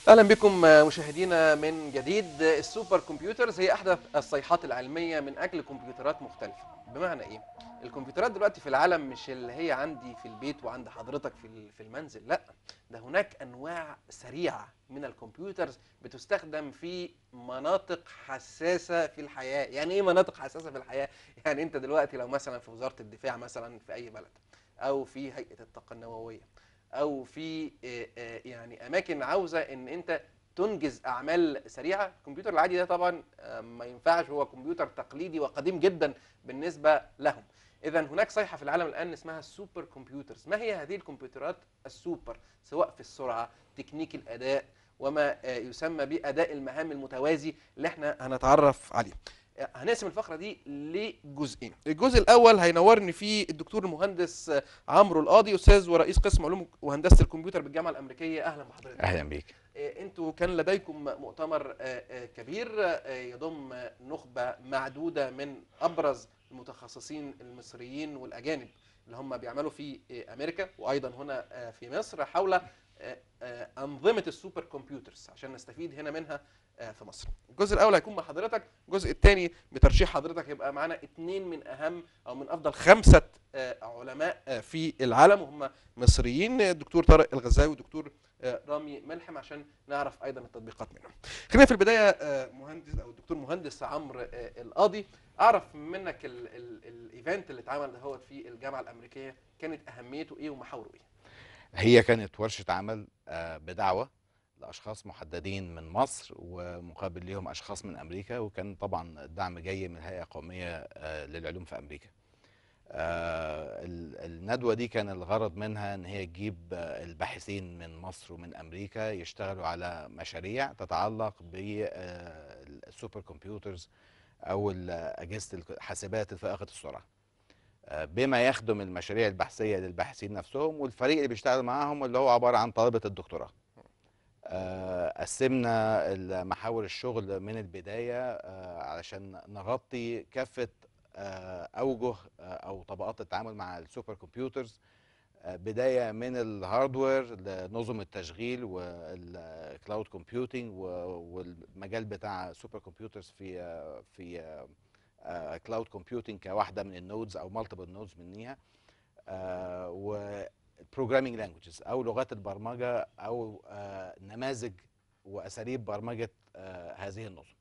اهلا بكم مشاهدينا من جديد السوبر كمبيوترز هي احدث الصيحات العلميه من اجل كمبيوترات مختلفه بمعنى ايه الكمبيوترات دلوقتي في العالم مش اللي هي عندي في البيت وعند حضرتك في في المنزل لا ده هناك انواع سريعه من الكمبيوترز بتستخدم في مناطق حساسه في الحياه يعني ايه مناطق حساسه في الحياه يعني انت دلوقتي لو مثلا في وزاره الدفاع مثلا في اي بلد او في هيئه الطاقه النوويه او في يعني اماكن عاوزه ان انت تنجز اعمال سريعه الكمبيوتر العادي ده طبعا ما ينفعش هو كمبيوتر تقليدي وقديم جدا بالنسبه لهم اذا هناك صيحه في العالم الان اسمها السوبر كمبيوترز ما هي هذه الكمبيوترات السوبر سواء في السرعه تكنيك الاداء وما يسمى باداء المهام المتوازي اللي احنا هنتعرف عليه هنقسم الفقره دي لجزئين الجزء الاول هينورني فيه الدكتور المهندس عمرو القاضي استاذ ورئيس قسم علوم وهندسه الكمبيوتر بالجامعه الامريكيه اهلا بحضرتك اهلا بيك انتوا كان لديكم مؤتمر كبير يضم نخبه معدوده من ابرز المتخصصين المصريين والاجانب اللي هم بيعملوا في امريكا وايضا هنا في مصر حول انظمه السوبر كمبيوترز عشان نستفيد هنا منها في مصر. الجزء الاول هيكون مع حضرتك، الجزء الثاني بترشيح حضرتك هيبقى معانا اثنين من اهم او من افضل خمسه علماء في العالم وهم مصريين الدكتور طارق الغزاوي والدكتور رامي ملحم عشان نعرف ايضا التطبيقات منهم. خلينا في البدايه مهندس او الدكتور مهندس عمرو القاضي اعرف منك الايفنت اللي اتعمل دهوت في الجامعه الامريكيه كانت اهميته ايه ومحاوره ايه؟ هي كانت ورشه عمل بدعوه لاشخاص محددين من مصر ومقابل ليهم اشخاص من امريكا وكان طبعا الدعم جاي من الهيئه القوميه للعلوم في امريكا. الندوه دي كان الغرض منها ان هي تجيب الباحثين من مصر ومن امريكا يشتغلوا على مشاريع تتعلق بالسوبر كمبيوترز او اجهزه الحاسبات الفائقه السرعه. بما يخدم المشاريع البحثيه للباحثين نفسهم والفريق اللي بيشتغل معاهم اللي هو عباره عن طلبه الدكتوراه. قسمنا محاور الشغل من البدايه علشان نغطي كافه اوجه او طبقات التعامل مع السوبر كمبيوترز بدايه من الهاردوير لنظم التشغيل والكلاود كومبيوتنج والمجال بتاع سوبر كمبيوترز في في كلاود كومبيوتنج كواحده من النودز او مالتيبل نودز منيها و بروجرامينج لانجويجز او لغات البرمجه او آه نماذج واساليب برمجه آه هذه النظم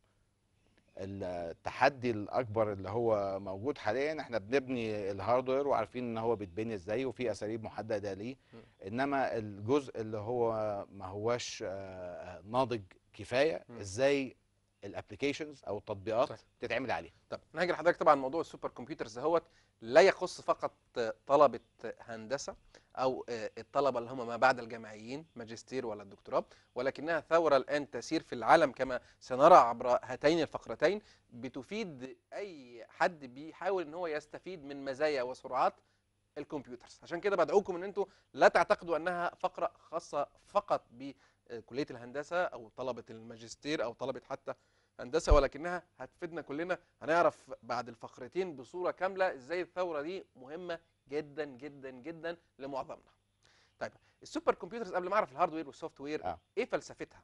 التحدي الاكبر اللي هو موجود حاليا احنا بنبني الهاردوير وعارفين ان هو بيتبني ازاي وفي اساليب محدده ليه انما الجزء اللي هو ما هواش آه ناضج كفايه ازاي الابلكيشنز او التطبيقات طيب. تتعمل عليه طب نهاجر حضرتك طبعا موضوع السوبر كمبيوترز دهوت لا يخص فقط طلبه هندسه او الطلبه اللي هم ما بعد الجامعيين ماجستير ولا الدكتوراه ولكنها ثوره الان تسير في العالم كما سنرى عبر هاتين الفقرتين بتفيد اي حد بيحاول ان هو يستفيد من مزايا وسرعات الكمبيوترز عشان كده بدعوكم ان انتم لا تعتقدوا انها فقره خاصه فقط بكليه الهندسه او طلبه الماجستير او طلبه حتى هندسه ولكنها هتفيدنا كلنا هنعرف بعد الفقرتين بصوره كامله ازاي الثوره دي مهمه جدا جدا جدا لمعظمنا. طيب السوبر كمبيوترز قبل ما اعرف الهاردوير والسوفت وير آه. ايه فلسفتها؟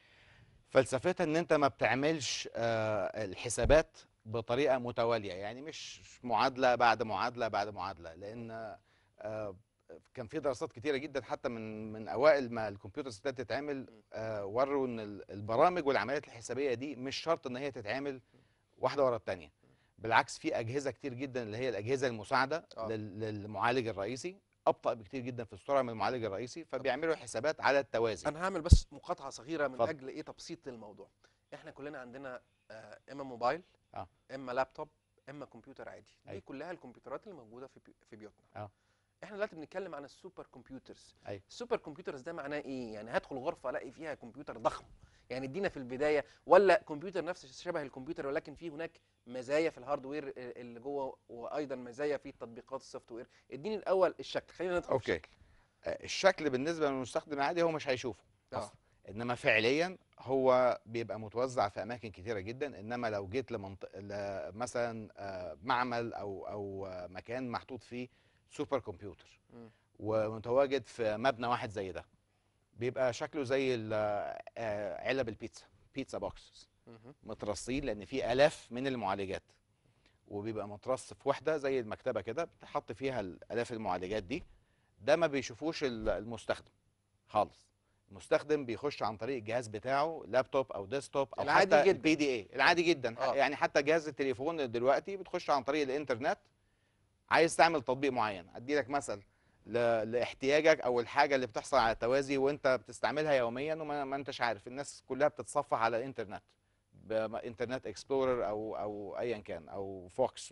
فلسفتها ان انت ما بتعملش آه الحسابات بطريقه متواليه يعني مش معادله بعد معادله بعد معادله لان آه كان في دراسات كتيره جدا حتى من من اوائل ما الكمبيوترز ابتدت تتعمل آه وروا ان البرامج والعمليات الحسابيه دي مش شرط ان هي تتعمل واحده ورا الثانيه بالعكس في اجهزه كتير جدا اللي هي الاجهزه المساعده آه. للمعالج الرئيسي ابطا بكتير جدا في السرعه من المعالج الرئيسي فبيعملوا حسابات على التوازي انا هعمل بس مقاطعه صغيره من فضل. اجل ايه تبسيط الموضوع احنا كلنا عندنا آه اما موبايل آه. اما لابتوب اما كمبيوتر عادي دي أي. كلها الكمبيوترات اللي موجوده في في بيوتنا آه. احنا دلوقتي بنتكلم عن السوبر كمبيوترز أي. السوبر كمبيوترز ده معناه ايه يعني هدخل غرفه الاقي فيها كمبيوتر ضخم يعني ادينا في البدايه ولا كمبيوتر نفسه شبه الكمبيوتر ولكن فيه هناك مزايا في الهاردوير اللي جوه وايضا مزايا في تطبيقات السوفت وير اديني الاول الشكل خلينا ندخل اوكي الشكل. الشكل بالنسبه للمستخدم العادي هو مش هيشوفه اه انما فعليا هو بيبقى متوزع في اماكن كتيره جدا انما لو جيت لمنطق مثلا معمل او او مكان محطوط فيه سوبر كمبيوتر م. ومتواجد في مبنى واحد زي ده بيبقى شكله زي ال- آه، علب البيتزا بيتزا بوكسز مهم. مترصين لان في الاف من المعالجات وبيبقى مترص في وحده زي المكتبه كده بتحط فيها الالاف المعالجات دي ده ما بيشوفوش ال- المستخدم خالص المستخدم بيخش عن طريق الجهاز بتاعه لابتوب او ديسكتوب او العادي حتى جدا. البي دي اي العادي جدا آه. يعني حتى جهاز التليفون دلوقتي بتخش عن طريق الانترنت عايز تعمل تطبيق معين ادي لك مثل ل- لاحتياجك او الحاجه اللي بتحصل على التوازي وانت بتستعملها يوميا وما ما انتش عارف الناس كلها بتتصفح على الانترنت بانترنت اكسبلورر او او ايا كان او فوكس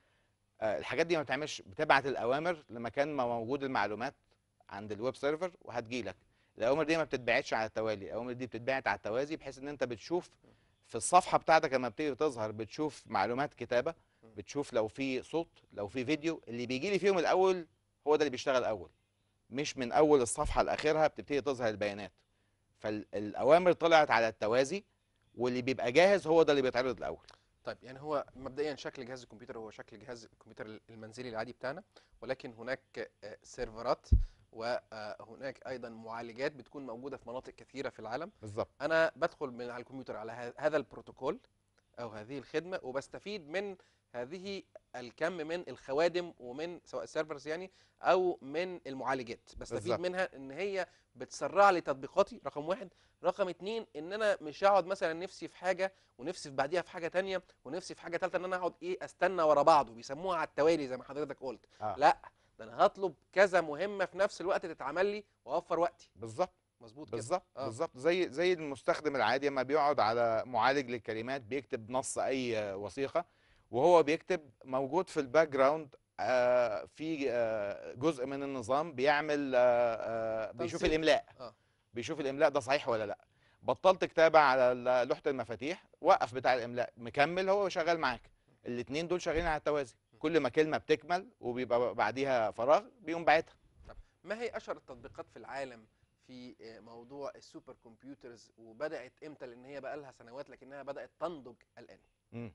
آه، الحاجات دي ما بتعملش بتبعت الاوامر لمكان ما موجود المعلومات عند الويب سيرفر وهتجيلك الاوامر دي ما بتتبعتش على التوالي الاوامر دي بتتبعت على التوازي بحيث ان انت بتشوف في الصفحه بتاعتك لما بتيجي تظهر بتشوف معلومات كتابه بتشوف لو في صوت لو في فيديو اللي بيجي لي فيهم الاول هو ده اللي بيشتغل اول مش من اول الصفحه لاخرها بتبتدي تظهر البيانات فالاوامر طلعت على التوازي واللي بيبقى جاهز هو ده اللي بيتعرض الاول طيب يعني هو مبدئيا شكل جهاز الكمبيوتر هو شكل جهاز الكمبيوتر المنزلي العادي بتاعنا ولكن هناك آه، سيرفرات وهناك ايضا معالجات بتكون موجوده في مناطق كثيره في العالم بالظبط انا بدخل من على الكمبيوتر على ه- هذا البروتوكول او هذه الخدمه وبستفيد من هذه الكم من الخوادم ومن سواء السيرفرز يعني او من المعالجات بستفيد بالظبط. منها ان هي بتسرع لي تطبيقاتي رقم واحد رقم اتنين ان انا مش هقعد مثلا نفسي في حاجه ونفسي في بعديها في حاجه تانية ونفسي في حاجه ثالثه ان انا اقعد ايه استنى ورا بعض وبيسموها على التوالي زي ما حضرتك قلت آه. لا ده انا هطلب كذا مهمه في نفس الوقت تتعمل لي واوفر وقتي بالظبط مظبوط كده بالظبط آه. بالظبط زي زي المستخدم العادي لما بيقعد على معالج للكلمات بيكتب نص اي آه، وثيقه وهو بيكتب موجود في الباك جراوند آه، في آه، جزء من النظام بيعمل آه، آه، بيشوف تنسيق. الاملاء آه. بيشوف الاملاء ده صحيح ولا لا بطلت كتابه على ال- لوحه المفاتيح وقف بتاع الاملاء مكمل هو شغال معاك الاثنين دول شغالين على التوازي كل ما كلمه بتكمل وبيبقى بعديها فراغ بيقوم باعتها ما هي اشهر التطبيقات في العالم في آه، موضوع السوبر كمبيوترز وبدات امتى لان هي بقى لها سنوات لكنها بدات تنضج الان مم.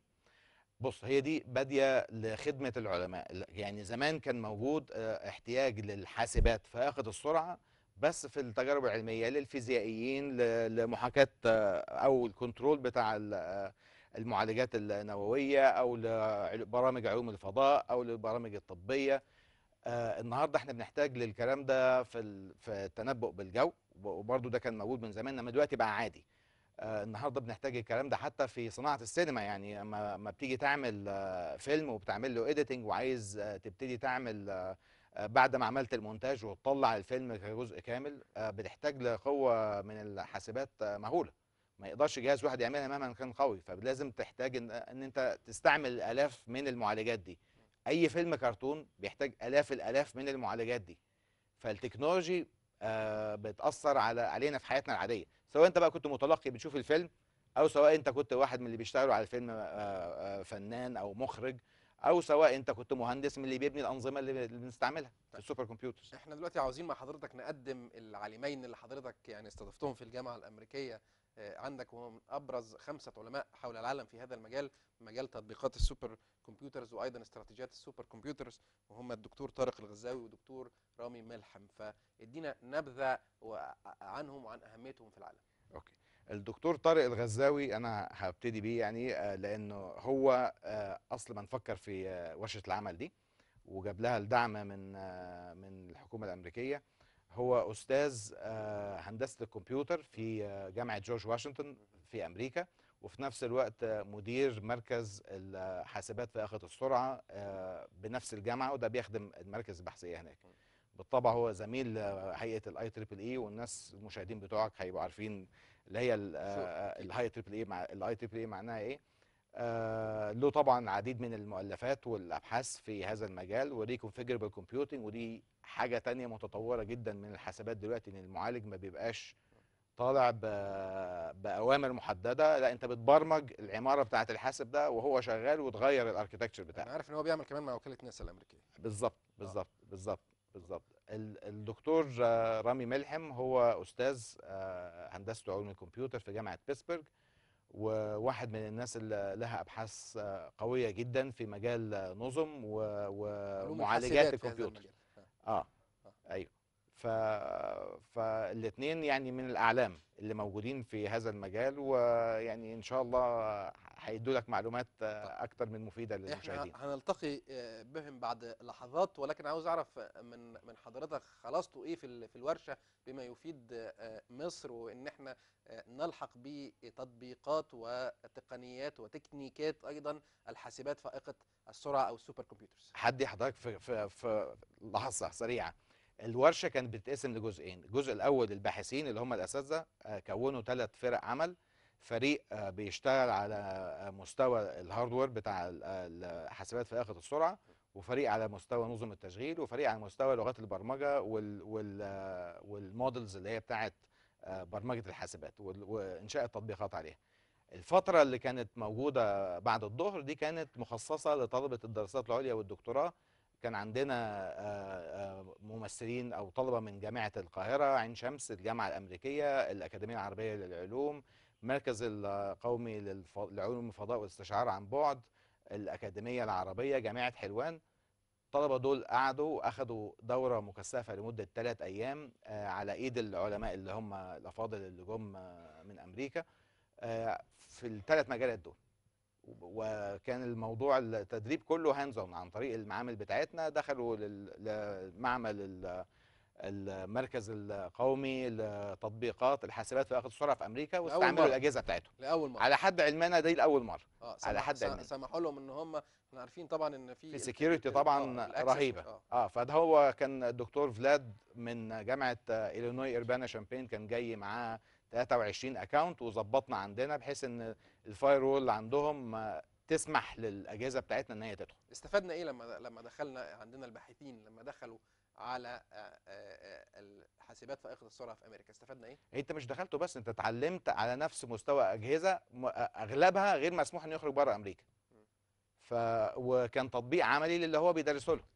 بص هي دي باديه لخدمه العلماء ال- يعني زمان كان موجود آه، احتياج للحاسبات فائقه السرعه بس في التجارب العلميه للفيزيائيين ل- لمحاكاه آه، او الكنترول بتاع ال- آه، المعالجات النوويه او لبرامج علوم الفضاء او للبرامج الطبيه آه، النهارده احنا بنحتاج للكلام ده في ال- في التنبؤ بالجو وبرضه ده كان موجود من زمان انما دلوقتي بقى عادي آه، النهارده بنحتاج الكلام ده حتى في صناعه السينما يعني اما ما بتيجي تعمل آه، فيلم وبتعمل له اديتنج وعايز آه، تبتدي تعمل آه، آه، بعد ما عملت المونتاج وتطلع الفيلم كجزء كامل آه، بتحتاج لقوه من الحاسبات آه، مهوله ما يقدرش جهاز واحد يعملها مهما كان قوي فلازم تحتاج ان ان انت تستعمل الاف من المعالجات دي اي فيلم كرتون بيحتاج الاف الالاف من المعالجات دي فالتكنولوجي آه، بتاثر على علينا في حياتنا العاديه سواء انت بقى كنت متلقي بتشوف الفيلم او سواء انت كنت واحد من اللي بيشتغلوا على الفيلم آه، آه، فنان او مخرج او سواء انت كنت مهندس من اللي بيبني الانظمه اللي اللي بنستعملها في السوبر كمبيوترز احنا دلوقتي عاوزين مع حضرتك نقدم العالمين اللي حضرتك يعني استضفتهم في الجامعه الامريكيه آه، عندك وهم من ابرز خمسه علماء حول العالم في هذا المجال مجال تطبيقات السوبر كمبيوترز وايضا استراتيجيات السوبر كمبيوترز وهم الدكتور طارق الغزاوي ودكتور رامي ملحم فادينا نبذه وع- عنهم وعن اهميتهم في العالم اوكي الدكتور طارق الغزاوي انا هبتدي بيه يعني آه، لانه هو آه، اصل من فكر في آه، ورشه العمل دي وجاب لها الدعم من آه، من الحكومه الامريكيه هو استاذ آه، هندسه الكمبيوتر في آه، جامعه جورج واشنطن في امريكا وفي نفس الوقت آه، مدير مركز الحاسبات فائقه السرعه آه، بنفس الجامعه وده بيخدم المراكز البحثيه هناك بالطبع هو زميل آه، هيئه الاي تريبل اي والناس المشاهدين بتوعك هيبقوا عارفين اللي هي الهاي تريبل اي مع الاي تريبل اي معناها ايه آه له طبعا العديد من المؤلفات والابحاث في هذا المجال وريكونفيجربل كومبيوتنج ودي حاجه تانية متطوره جدا من الحاسبات دلوقتي ان المعالج ما بيبقاش طالع ب- باوامر محدده لا انت بتبرمج العماره بتاعه الحاسب ده وهو شغال وتغير الاركتكتشر بتاعه انا عارف ان هو بيعمل كمان مع وكاله ناسا الامريكيه بالظبط بالظبط بالظبط بالظبط ال- الدكتور آه، رامي ملحم هو استاذ آه، هندسه علوم الكمبيوتر في جامعه بيتسبرج وواحد من الناس اللي لها ابحاث آه، قويه جدا في مجال آه، نظم و- علوم ومعالجات الحاسبات في هذا الكمبيوتر المجال. آه. اه آه. ايوه ف الاثنين يعني من الاعلام اللي موجودين في هذا المجال ويعني ان شاء الله هيدوا لك معلومات آه، اكتر من مفيده احنا للمشاهدين هنلتقي آه، بهم بعد لحظات ولكن عاوز اعرف من من حضرتك خلصتوا ايه في ال- في الورشه بما يفيد آه، مصر وان احنا آه، نلحق بتطبيقات وتقنيات وتكنيكات ايضا الحاسبات فائقه السرعه او السوبر كمبيوترز هدي حضرتك في في في لحظه سريعه الورشه كانت بتتقسم لجزئين الجزء الاول الباحثين اللي هم الاساتذه آه، كونوا ثلاث فرق عمل فريق آه، بيشتغل على آه، مستوى الهاردوير بتاع ال- الحاسبات فائقه السرعه وفريق على مستوى نظم التشغيل وفريق على مستوى لغات البرمجه وال وال آه، والمودلز اللي هي بتاعت آه، برمجه الحاسبات وال- وانشاء التطبيقات عليها الفترة اللي كانت موجودة بعد الظهر دي كانت مخصصة لطلبة الدراسات العليا والدكتوراه كان عندنا آه، آه، ممثلين أو طلبة من جامعة القاهرة عين شمس الجامعة الأمريكية الأكاديمية العربية للعلوم مركز القومي للف- لعلوم الفضاء والاستشعار عن بعد الأكاديمية العربية جامعة حلوان الطلبة دول قعدوا وأخدوا دورة مكثفة لمدة ثلاث أيام آه، على إيد العلماء اللي هم الأفاضل اللي جم آه، من أمريكا آه، في الثلاث مجالات دول وب- وكان الموضوع التدريب كله هاندز عن طريق المعامل بتاعتنا دخلوا لل- لمعمل ال- المركز القومي لتطبيقات الحاسبات في السرعه في امريكا واستعملوا مرة. الاجهزه بتاعتهم لاول مره على حد علمنا دي لاول مره اه على سمح- حد س- علمي. سمحوا لهم ان هم احنا عارفين طبعا ان في في ال- سكيورتي ال- طبعا آه، الأكسس رهيبه اه اه فده هو كان الدكتور فلاد من جامعه آه، الينوي اربانا شامبين كان جاي معاه 23 اكونت وظبطنا عندنا بحيث ان الفاير وول عندهم آه، تسمح للاجهزه بتاعتنا ان هي تدخل استفدنا ايه لما لما دخلنا عندنا الباحثين لما دخلوا على آه، آه، آه، الحاسبات فائقه السرعه في امريكا استفدنا ايه؟ انت مش دخلته بس انت اتعلمت على نفس مستوى اجهزه م- اغلبها غير مسموح انه يخرج بره امريكا ف وكان تطبيق عملي للي هو بيدرسه له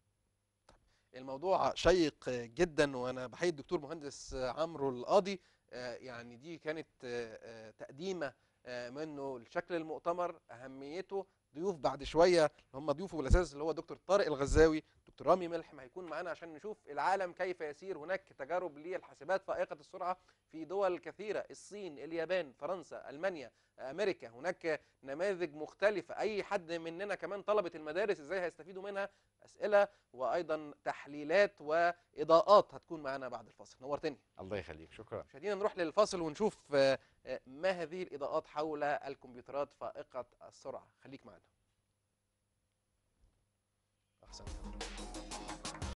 الموضوع شيق جدا وانا بحيي الدكتور مهندس عمرو القاضي آه، يعني دي كانت آه، آه، تقديمه آه، منه لشكل المؤتمر اهميته ضيوف بعد شويه هم ضيوفه بالاساس اللي هو دكتور طارق الغزاوي دكتور رامي ملحم هيكون معانا عشان نشوف العالم كيف يسير هناك تجارب للحاسبات فائقه السرعه في دول كثيره الصين اليابان فرنسا المانيا امريكا هناك نماذج مختلفه اي حد مننا كمان طلبه المدارس ازاي هيستفيدوا منها اسئله وايضا تحليلات واضاءات هتكون معانا بعد الفاصل نورتني الله يخليك شكرا مشاهدينا نروح للفاصل ونشوف آه، آه، ما هذه الاضاءات حول الكمبيوترات فائقه السرعه خليك معنا احسنت